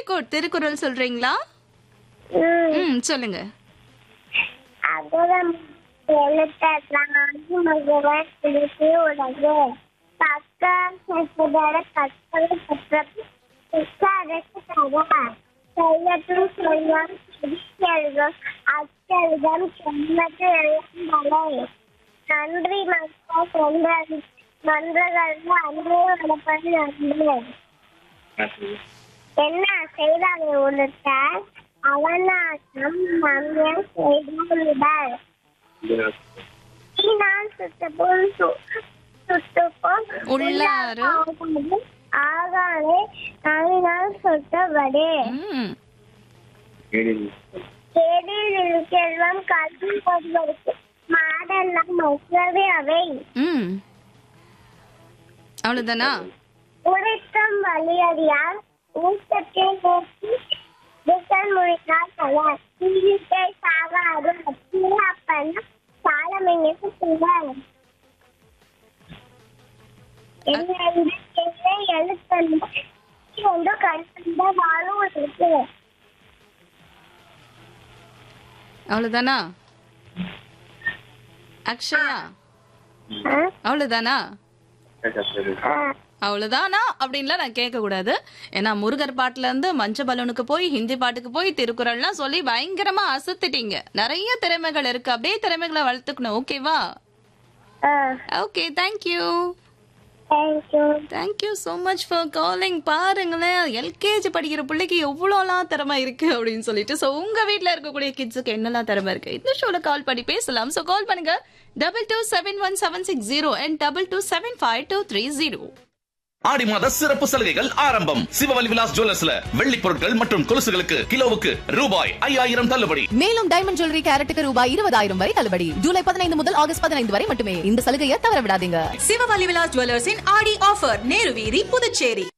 Good Thirukkural சொல்றீங்களா ம். ம் சொல்லுங்க அகரம் எழுத்தெல்லாம் மகவன் எழுத்து உலகு பக்க சசுதர கற்கள் பற்றது அரசு தர செய்யட்டும் சொல்லம் செல்வம் அச்செல்வம் செம்மத்து எழுந்தலை நன்றி மக்கள் சென்றது நன்றுகள் அன்றே வளர்ப்பது நன்று என்ன செய்தாங்க உனக்க அவனாட்டம் மம்மியம் செய்தாள் நான் சுத்தப்போல் சுத்தப்போல் உள்ளாரும். ஆகாலே நாளினால் சுத்தபடி ம் கேடில் செல்வம் கல்வி ஒருவருக்கு மாடெல்லாம் மொத்தவே அவை ம் அவ்வளவுதானா உரைக்கும் வழியறியார் ஊட்டத்தை நோக்கி திசல் முடித்தால் தயார் தீவிட்டை சாகாது அப்பன் சாலமைக்கு சிவர் என்ன எழுத்தந்து என்று கண்ட வாழும் இருக்கு அவ்வளவுதானா அக்ஷயா அவ்வளவுதானா அவ்வளவுதானா அப்படின்லாம் நான் கேட்க கூடாது ஏன்னா முருகர் பாட்டுல இருந்து மஞ்ச பலூனுக்கு போய் ஹிந்தி பாட்டுக்கு போய் திருக்குறள்லாம் சொல்லி பயங்கரமா அசத்துட்டீங்க நிறைய திறமைகள் இருக்கு அப்படியே திறமைகளை வளர்த்துக்கணும் ஓகேவா okay thank you thank you thank you so much for calling பாருங்களேன் எல்கேஜி படிக்கிற பிள்ளைக்கு எவ்வளோலாம் திறமை இருக்கு அப்படின்னு சொல்லிட்டு ஸோ உங்க வீட்டில் இருக்கக்கூடிய கிட்ஸுக்கு என்னெல்லாம் திறமை இருக்கு இந்த ஷோல கால் பண்ணி பேசலாம் ஸோ கால் பண்ணுங்க double two seven one seven six zero and double two seven five two three zero ஆடி மாத சிறப்பு சலுகைகள் ஆரம்பம் சிவவலி விலாஸ் ஜுவல்லர்ஸ்ல வெள்ளி பொருட்கள் மற்றும் கொலுசுகளுக்கு கிலோவுக்கு ரூபாய் ஐயாயிரம் தள்ளுபடி மேலும் டைமண்ட் ஜுவல்லரி கேரட்டுக்கு ரூபாய் இருபதாயிரம் வரை தள்ளுபடி ஜூலை பதினைந்து முதல் ஆகஸ்ட் பதினைந்து வரை மட்டுமே இந்த சலுகையை தவற விடாதீங்க சிவவலி விலாஸ் ஜுவல்லர்ஸின் ஆடி ஆஃபர் நேரு வீதி புதுச்சேரி